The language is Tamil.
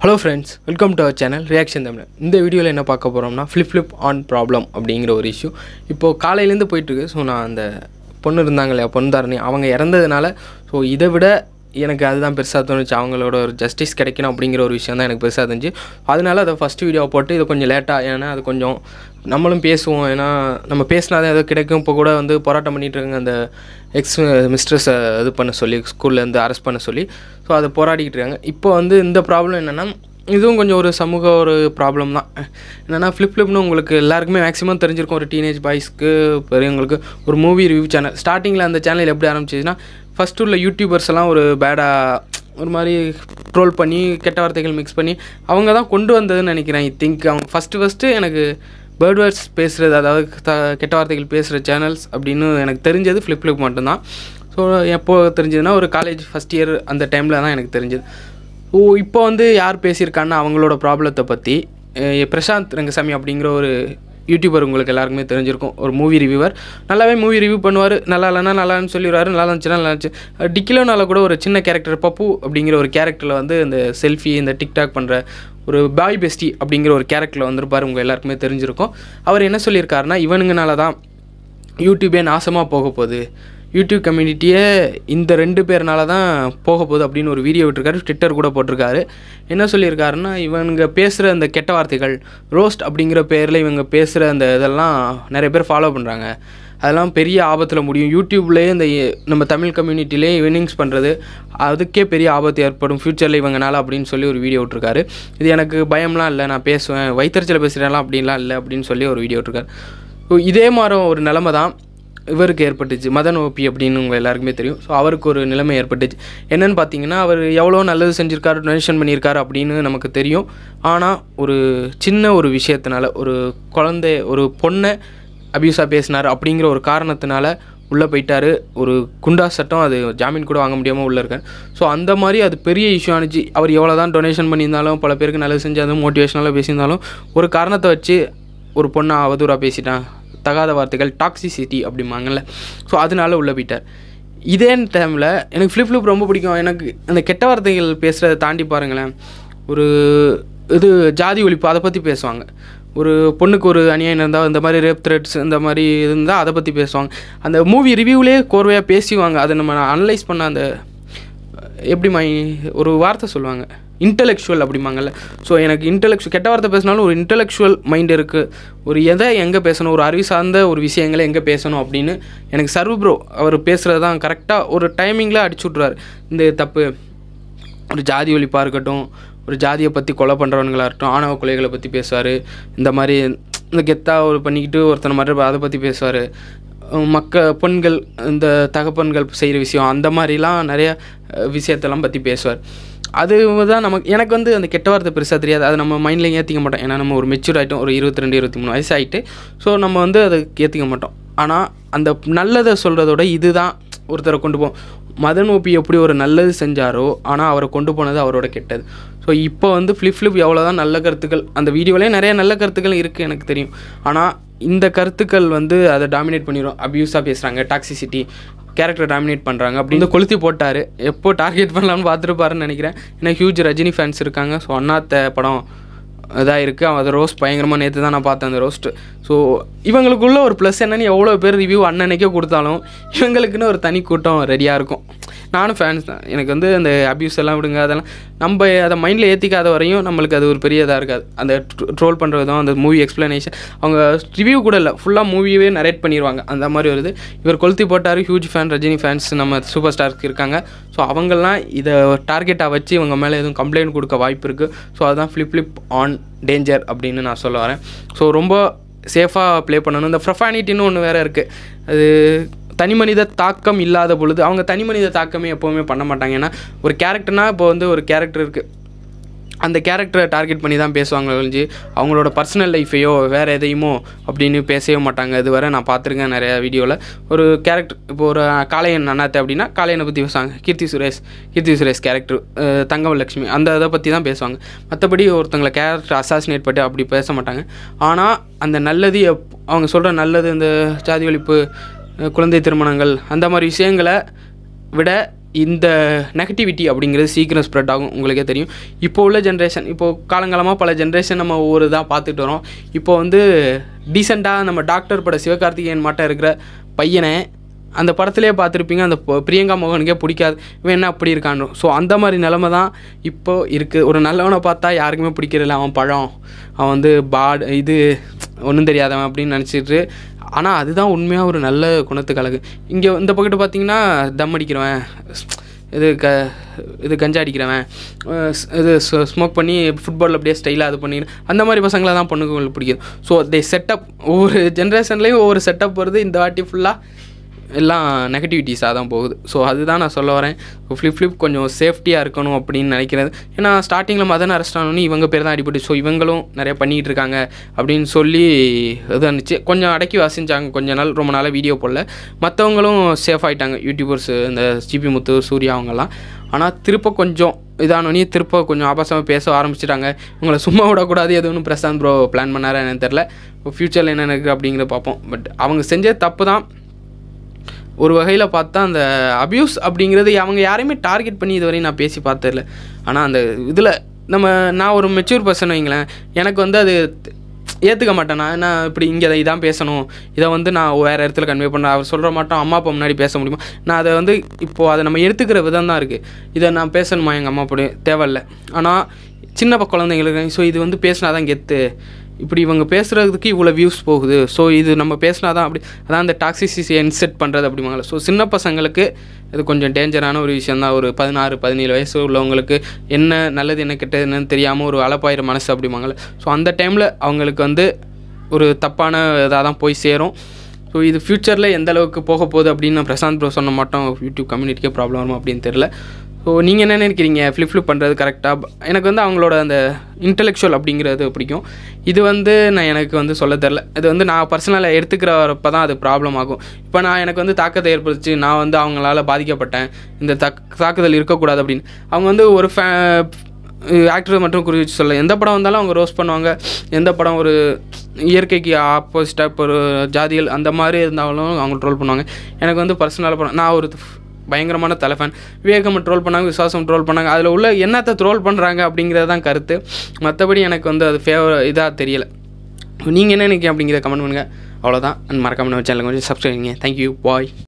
hello friends welcome to our channel reaction Tamil இந்த வீடியோவில் என்ன பார்க்க போகிறோம்னா ஃப்ளிப் ஃப்ளிப் ஆன் ப்ராப்ளம் அப்படிங்கிற ஒரு இஷ்யூ இப்போது காலையிலேருந்து போயிட்டுருக்கு ஸோ நான் அந்த பொண்ணு இருந்தாங்க இல்லையா பொண்ணு தாரணி அவங்க இறந்ததுனால ஸோ இதை விட எனக்கு அதுதான் பெருசாக தோணுச்சு அவங்களோட ஒரு ஜஸ்டிஸ் கிடைக்கணும் அப்படிங்கிற ஒரு விஷயம் தான் எனக்கு பெருசாக இருந்துச்சு அதனால அதை ஃபஸ்ட் வீடியோ போட்டு இது கொஞ்சம் லேட்டாக ஏன்னா அது கொஞ்சம் நம்மளும் பேசுவோம் ஏன்னா நம்ம பேசினா தான் ஏதோ கிடைக்கும் இப்போ கூட வந்து போராட்டம் பண்ணிட்டு இருக்காங்க அந்த எக்ஸ் மிஸ்ட்ரஸை இது பண்ண சொல்லி ஸ்கூல்லேருந்து அரெஸ்ட் பண்ண சொல்லி ஸோ அதை போராடிக்கிட்டு இருக்காங்க இப்போ வந்து இந்த ப்ராப்ளம் என்னென்னா இதுவும் கொஞ்சம் ஒரு சமூக ஒரு ப்ராப்ளம் தான் என்னென்னா ஃப்ளிப் ஃப்ளிப்னு உங்களுக்கு எல்லாருக்குமே மேக்ஸிமம் தெரிஞ்சிருக்கும் ஒரு டீனேஜ் பாய்ஸ்க்கு பெரியவங்களுக்கு ஒரு மூவி ரிவ்யூ சேனல் ஸ்டார்டிங்கில் அந்த சேனல் எப்படி ஆரம்பிச்சிச்சுன்னா ஃபஸ்ட்டு உள்ள யூடியூபர்ஸ் எல்லாம் ஒரு பேடாக ஒரு மாதிரி ட்ரோல் பண்ணி கெட்ட வார்த்தைகள் மிக்ஸ் பண்ணி அவங்க தான் கொண்டு வந்ததுன்னு நினைக்கிறேன் ஐ திங்க் அவங்க ஃபஸ்ட்டு ஃபஸ்ட்டு எனக்கு பேர்ட் வேர்ட்ஸ் பேசுகிறது அதாவது த கெட்ட வார்த்தைகள் பேசுகிற சேனல்ஸ் அப்படின்னு எனக்கு தெரிஞ்சது ஃப்ளிப் ஃப்ளிப் மட்டும்தான் ஸோ எப்போ தெரிஞ்சதுன்னா ஒரு காலேஜ் ஃபஸ்ட் இயர் அந்த டைமில் தான் எனக்கு தெரிஞ்சது ஓ இப்போ வந்து யார் பேசியிருக்கான்னா அவங்களோட ப்ராப்ளத்தை பற்றி அஹ் பிரசாந்த் ரங்கசாமி அப்படிங்கிற ஒரு யூடியூபர் உங்களுக்கு எல்லாருக்குமே தெரிஞ்சிருக்கும் ஒரு மூவி ரிவ்யூவர் நல்லாவே மூவி ரிவ்யூ பண்ணுவார் நல்லா இல்லைன்னா நல்லான்னு சொல்லிடுவாரு நல்லா இருந்துச்சுன்னா நல்லா இருந்துச்சு டிக்கிலோனால கூட ஒரு சின்ன கேரக்டர் பப்பு அப்படிங்கிற ஒரு கேரக்டரில் வந்து இந்த செல்ஃபி இந்த டிக்டாக் பண்ணுற ஒரு பாய் பெஸ்டி அப்படிங்கிற ஒரு கேரக்டரில் வந்திருப்பார் உங்கள் எல்லாருக்குமே தெரிஞ்சிருக்கும் அவர் என்ன சொல்லியிருக்காருன்னா இவனுங்கனால தான் யூடியூபே நாசமாக போக போகுது யூடியூப் கம்யூனிட்டியே இந்த ரெண்டு பேர்னால தான் போக போகுது அப்படின்னு ஒரு வீடியோ விட்டுருக்காரு ட்விட்டர் கூட போட்டிருக்காரு என்ன சொல்லியிருக்காருன்னா இவங்க பேசுகிற அந்த கெட்ட வார்த்தைகள் ரோஸ்ட் அப்படிங்கிற பேரில் இவங்க பேசுகிற அந்த இதெல்லாம் நிறைய பேர் ஃபாலோ பண்ணுறாங்க அதெல்லாம் பெரிய ஆபத்தில் முடியும் யூடியூப்லேயே இந்த நம்ம தமிழ் கம்யூனிட்டிலே வின்னிங்ஸ் பண்ணுறது அதுக்கே பெரிய ஆபத்து ஏற்படும் ஃப்யூச்சரில் இவங்கனால அப்படின்னு சொல்லி ஒரு வீடியோ விட்ருக்காரு இது எனக்கு பயம்லாம் இல்லை நான் பேசுவேன் வைத்தறிச்சல் பேசுகிறேன்லாம் அப்படின்லாம் இல்லை அப்படின்னு சொல்லி ஒரு வீடியோ விட்ருக்காரு ஸோ இதே மாதிரி ஒரு நிலமை தான் இவருக்கு ஏற்பட்டுச்சு மதன் ஓபி அப்படின்னு உங்கள் எல்லாருக்குமே தெரியும் ஸோ அவருக்கு ஒரு நிலைமை ஏற்பட்டுச்சு என்னென்னு பார்த்தீங்கன்னா அவர் எவ்வளோ நல்லது செஞ்சுருக்காரு டொனேஷன் பண்ணியிருக்காரு அப்படின்னு நமக்கு தெரியும் ஆனால் ஒரு சின்ன ஒரு விஷயத்தினால ஒரு குழந்தை ஒரு பொண்ணை அபியூஸாக பேசினார் அப்படிங்கிற ஒரு காரணத்தினால உள்ளே போயிட்டாரு ஒரு குண்டா சட்டம் அது ஜாமீன் கூட வாங்க முடியாமல் உள்ளே இருக்கார் ஸோ அந்த மாதிரி அது பெரிய இஷ்யூ ஆனிச்சு அவர் எவ்வளோ தான் டொனேஷன் பண்ணியிருந்தாலும் பல பேருக்கு நல்லது செஞ்சு அதுவும் மோட்டிவேஷனலாக பேசியிருந்தாலும் ஒரு காரணத்தை வச்சு ஒரு பொண்ணை அவதூறாக பேசிட்டான் தகாத வார்த்தைகள் டாக்ஸிசிட்டி அப்படிம்பாங்கல்ல ஸோ அதனால உள்ளே போயிட்டார் இதே டைமில் எனக்கு ஃப்ளிப் ஃப்ளிப் ரொம்ப பிடிக்கும் எனக்கு அந்த கெட்ட வார்த்தைகள் பேசுகிறத தாண்டி பாருங்களேன் ஒரு இது ஜாதி ஒழிப்பு அதை பற்றி பேசுவாங்க ஒரு பொண்ணுக்கு ஒரு அநியாயம் இருந்தால் இந்த மாதிரி ரேப் த்ரெட்ஸ் இந்த மாதிரி இருந்தால் அதை பற்றி பேசுவாங்க அந்த மூவி ரிவ்யூவிலே கோர்வையாக பேசிவாங்க அதை நம்ம அனலைஸ் பண்ண அந்த எப்படி மை ஒரு வார்த்தை சொல்லுவாங்க இன்டலெக்சுவல் அப்படிம்பாங்கல்ல ஸோ எனக்கு இன்டலெக்சுவல் கெட்ட வார்த்தை பேசினாலும் ஒரு இன்டலெக்சுவல் மைண்ட் இருக்குது ஒரு எதை எங்கே பேசணும் ஒரு அறிவு சார்ந்த ஒரு விஷயங்களை எங்கே பேசணும் அப்படின்னு எனக்கு சர்வ ப்ரோ அவர் பேசுகிறது தான் கரெக்டாக ஒரு டைமிங்கில் அடிச்சு விட்ருவார் இந்த தப்பு ஒரு ஜாதி ஒழிப்பாக இருக்கட்டும் ஒரு ஜாதியை பற்றி கொலை பண்ணுறவனுங்களாக இருக்கட்டும் ஆணவ கொலைகளை பற்றி பேசுவார் இந்த மாதிரி இந்த கெத்தாக ஒரு பண்ணிக்கிட்டு ஒருத்தனை மாதிரி அதை பற்றி பேசுவார் மக்க பெண்கள் இந்த தகப்பன்கள் செய்கிற விஷயம் அந்த மாதிரிலாம் நிறைய அஹ், விஷயத்தெல்லாம் பற்றி பேசுவார் அது தான் நமக்கு எனக்கு வந்து அந்த கெட்ட வார்த்தை பெருசாக தெரியாது அதை நம்ம மைண்டில் ஏற்றிக்க மாட்டோம் ஏன்னா நம்ம ஒரு மெச்சூர் ஆகிட்டோம் ஒரு இருபத்தி ரெண்டு இருபத்தி மூணு வயசு ஆகிட்டு ஸோ நம்ம வந்து அதை ஏற்றிக்க மாட்டோம் ஆனால் அந்த நல்லதை சொல்கிறதோட இதுதான் ஒருத்தரை கொண்டு போவோம் மதன் ஓபி எப்படி ஒரு நல்லது செஞ்சாரோ ஆனால் அவரை கொண்டு போனது அவரோட கெட்டது ஸோ இப்போ வந்து ஃப்ளிப் ஃப்ளிப் எவ்வளோ தான் நல்ல கருத்துக்கள் அந்த வீடியோலேயே நிறைய நல்ல கருத்துக்கள் இருக்குது எனக்கு தெரியும் ஆனால் இந்த கருத்துக்கள் வந்து அதை டாமினேட் பண்ணிடும் அப்யூஸாக பேசுகிறாங்க டாக்ஸிசிட்டி கேரக்டர் டாமினேட் பண்ணுறாங்க அப்படின்னு கொளுத்தி போட்டார் எப்போ டார்கெட் பண்ணலாம்னு பார்த்துருப்பாருன்னு நினைக்கிறேன் ஏன்னா ஹியூஜ் ரஜினி ஃபேன்ஸ் இருக்காங்க ஸோ அண்ணாத்த படம் இதாக இருக்குது அவன் அதை ரோஸ்ட் பயங்கரமாக நேற்று தான் நான் பார்த்தேன் அந்த ரோஸ்ட்டு ஸோ இவங்களுக்குள்ள ஒரு ப்ளஸ் என்னன்னு எவ்வளோ பேர் ரிவ்யூ அன்னன்னைக்கே கொடுத்தாலும் இவங்களுக்குன்னு ஒரு தனி கூட்டம் ரெடியாக இருக்கும் நானும் ஃபேன்ஸ் தான் எனக்கு வந்து அந்த அப்யூஸ் எல்லாம் விடுங்க அதெல்லாம் நம்ம அதை மைண்டில் ஏற்றிக்காத வரையும் நம்மளுக்கு அது ஒரு பெரிய இதாக இருக்காது அந்த ட்ரோல் பண்ணுற விதம் அந்த மூவி எக்ஸ்ப்ளனேஷன் அவங்க ரிவ்யூ கூட இல்லை ஃபுல்லாக மூவியவே நரேட் பண்ணிடுவாங்க அந்த மாதிரி வருது இவர் கொளுத்தி போட்டார் ஹியூஜ் ஃபேன் ரஜினி ஃபேன்ஸ் நம்ம சூப்பர் ஸ்டார்ஸ்க்கு இருக்காங்க ஸோ அவங்கெல்லாம் இதை டார்கெட்டாக வச்சு இவங்க மேலே எதுவும் கம்ப்ளைண்ட் கொடுக்க வாய்ப்பு இருக்குது ஸோ அதுதான் ஃப்ளிப் ஃப்ளிப் ஆன் டேஞ்சர் அப்படின்னு நான் சொல்ல வரேன் ஸோ ரொம்ப சேஃபாக ப்ளே பண்ணணும் இந்த ப்ரொஃபானிட்டின்னு ஒன்று வேறு இருக்குது அது தனி மனித தாக்கம் இல்லாத பொழுது அவங்க தனி மனித தாக்கமே எப்போவுமே பண்ண மாட்டாங்க ஏன்னா ஒரு கேரக்டர்னால் இப்போ வந்து ஒரு கேரக்டர் இருக்குது அந்த கேரக்டரை டார்கெட் பண்ணி தான் பேசுவாங்க ஒழிஞ்சு அவங்களோட பர்சனல் லைஃபையோ வேறு எதையுமோ அப்படின்னு பேசவே மாட்டாங்க இது வரை நான் பார்த்துருக்கேன் நிறையா வீடியோவில் ஒரு கேரக்டர் இப்போ ஒரு காளையன் அண்ணாத்த அப்படின்னா காளையனை பற்றி பேசுவாங்க கீர்த்தி சுரேஷ் கீர்த்தி சுரேஷ் கேரக்டர் தங்கம் லட்சுமி அந்த இதை பற்றி தான் பேசுவாங்க மற்றபடி ஒருத்தங்களை கேரக்டர் அசாசினேட் பண்ணி அப்படி பேச மாட்டாங்க ஆனால் அந்த நல்லது எப் அவங்க சொல்கிற நல்லது இந்த ஜாதி ஒழிப்பு அஹ் குழந்தை திருமணங்கள் அந்த மாதிரி விஷயங்களை விட இந்த நெகட்டிவிட்டி அப்படிங்கிறது சீக்கிரம் ஸ்ப்ரெட் ஆகும் உங்களுக்கே தெரியும் இப்போ உள்ள ஜென்ரேஷன் இப்போது காலங்காலமாக பல ஜென்ரேஷன் நம்ம ஒவ்வொரு இதாக பார்த்துட்டு வரோம் இப்போ வந்து டீசெண்டாக நம்ம டாக்டர் பட சிவகார்த்திகேயன் மாட்ட இருக்கிற பையனை அந்த படத்துலேயே பார்த்துருப்பீங்க அந்த பொ- பிரியங்கா மோகனுக்கே பிடிக்காது இவன் என்ன அப்படி இருக்கான்னு ஸோ அந்த மாதிரி நிலமை தான் இப்போ இருக்குது ஒரு நல்லவனை பார்த்தா யாருக்குமே பிடிக்கிறதில்ல அவன் பழம் அவன் வந்து பாட் இது ஒன்றும் தெரியாதவன் அப்படின்னு நினச்சிட்டு ஆனால் அதுதான் உண்மையாக ஒரு நல்ல குணத்துக்கு அழகு இங்கே இந்த பக்கத்து பார்த்தீங்கன்னா தம் அடிக்கிறவன் இது க இது கஞ்சா அடிக்கிறவன் அஹ் ஸ்- இது ஸ்மோக் பண்ணி ஃபுட்பால் அப்படியே ஸ்டைலாக அது பண்ணி அந்த மாதிரி பசங்களை தான் பொண்ணுங்களுக்கு பிடிக்குது ஸோ தே செட்டப் ஒவ்வொரு ஜென்ரேஷன்லேயும் ஒவ்வொரு செட்டப் வருது இந்த வாட்டி ஃபுல்லாக எல்லாம் நெகட்டிவிட்டிஸாக தான் போகுது ஸோ அதுதான் நான் சொல்ல வரேன் ஃப்ளிப் ஃப்ளிப் கொஞ்சம் சேஃப்டியாக இருக்கணும் அப்படின்னு நினைக்கிறது ஏன்னா ஸ்டார்டிங்கில் மதன் அரெஸ்ட் ஆனோன்னு இவங்க பேர் தான் அடிபட்டு ஸோ இவங்களும் நிறைய பண்ணிகிட்டு இருக்காங்க அப்படின்னு சொல்லி இது இருந்துச்சு கொஞ்சம் அடக்கி வாசிச்சாங்க கொஞ்ச நாள் ரொம்ப நாளாக வீடியோ போடல மற்றவங்களும் சேஃப் ஆகிட்டாங்க யூடியூபர்ஸ் இந்த ஜிபி முத்து சூர்யா அவங்கெல்லாம் ஆனால் திருப்ப கொஞ்சம் இதானோனே திருப்ப கொஞ்சம் ஆபாசமாக பேச ஆரம்பிச்சிட்டாங்க இவங்களை சும்மா விடக்கூடாது எது ஒன்றும் பிரசாந்த் ப்ரோ பிளான் பண்ணாரா என்னன்னு தெரில ஃப்யூச்சரில் என்ன இருக்குது அப்படிங்கிறத பார்ப்போம் பட் அவங்க செஞ்ச தப்பு தான் ஒரு வகையில் பார்த்தா அந்த அபியூஸ் அப்படிங்கிறது அவங்க யாரையுமே டார்கெட் பண்ணி இதுவரையும் நான் பேசி பார்த்ததில்ல ஆனால் அந்த இதில் நம்ம நான் ஒரு மெச்சூர் பர்சன் வைங்களேன் எனக்கு வந்து அது ஏற்றுக்க மாட்டேன் நான் என்ன இப்படி இங்கே இதான் பேசணும் இதை வந்து நான் வேறு இடத்துல கன்வே பண்ண அவர் சொல்கிற மாட்டோம் அம்மா அப்பா முன்னாடி பேச முடியுமா நான் அதை வந்து இப்போது அதை நம்ம எடுத்துக்கிற விதம் தான் இருக்குது இதை நான் பேசணுமா எங்கள் அம்மா அப்படி தேவையில்ல ஆனால் சின்ன ப- குழந்தைங்களுக்கு ஸோ இது வந்து பேசினா தான் கெத்து இப்படி இவங்க பேசுகிறதுக்கு இவ்வளோ வியூஸ் போகுது ஸோ இது நம்ம பேசினா தான் அப்படி அதான் அந்த டாக்ஸிசிசியை இன்செட் பண்ணுறது அப்படிம்பாங்கல்ல ஸோ சின்ன பசங்களுக்கு இது கொஞ்சம் டேஞ்சரான ஒரு விஷயம் தான் ஒரு பதினாறு பதினேழு வயசு உள்ளவங்களுக்கு என்ன நல்லது என்ன கெட்டது என்னன்னு தெரியாமல் ஒரு அலப்பாயிரம் மனசு அப்படிம்பாங்கல்ல ஸோ அந்த டைமில் அவங்களுக்கு வந்து ஒரு தப்பான இதாக தான் போய் சேரும் ஸோ இது ஃப்யூச்சரில் எந்த அளவுக்கு போக போகுது அப்படின்னு நான் பிரசாந்த் ப்ரோ சொன்ன மாட்டோம் யூடியூப் கம்யூனிட்டிக்கே ப்ராப்ளம் வருமா அப்படின்னு தெரில ஸோ நீங்கள் என்ன நினைக்கிறீங்க ஃப்ளிப் ஃப்ளிப் பண்ணுறது கரெக்டாக எனக்கு வந்து அவங்களோட அந்த இன்டெலெக்சுவல் அப்படிங்கிறது பிடிக்கும் இது வந்து நான் எனக்கு வந்து சொல்ல தெரில இது வந்து நான் பர்சனலாக எடுத்துக்கிறப்ப தான் அது ப்ராப்ளம் ஆகும் இப்போ நான் எனக்கு வந்து தாக்கத்தை ஏற்படுத்தி நான் வந்து அவங்களால பாதிக்கப்பட்டேன் இந்த தாக் தாக்குதல் இருக்கக்கூடாது அப்படின்னு அவங்க வந்து ஒரு ஃபே ஆக்டர் மட்டும் குறித்து சொல்ல எந்த படம் வந்தாலும் அவங்க ரோஸ் பண்ணுவாங்க எந்த படம் ஒரு இயற்கைக்கு ஆப்போசிட்டாக இப்போ ஒரு ஜாதிகள் அந்த மாதிரி இருந்தாலும் அவங்க ட்ரோல் பண்ணுவாங்க எனக்கு வந்து பர்சனலாக படம் நான் ஒரு பயங்கரமான தலைஃபேன் விவேகம் ட்ரோல் பண்ணாங்க விசுவாசம் ட்ரோல் பண்ணாங்க அதில் உள்ள என்னத்தை ட்ரோல் பண்ணுறாங்க அப்படிங்கிறது தான் கருத்து மற்றபடி எனக்கு வந்து அது ஃபேவர் இதாக தெரியல நீங்கள் என்ன நினைக்கிறீங்க அப்படிங்கிறத கமெண்ட் பண்ணுங்கள் அவ்வளோதான் மறக்காம நம்ம சேனலுக்கு கொஞ்சம் சப்ஸ்கிரைப் பண்ணுங்க தேங்க்யூ பாய்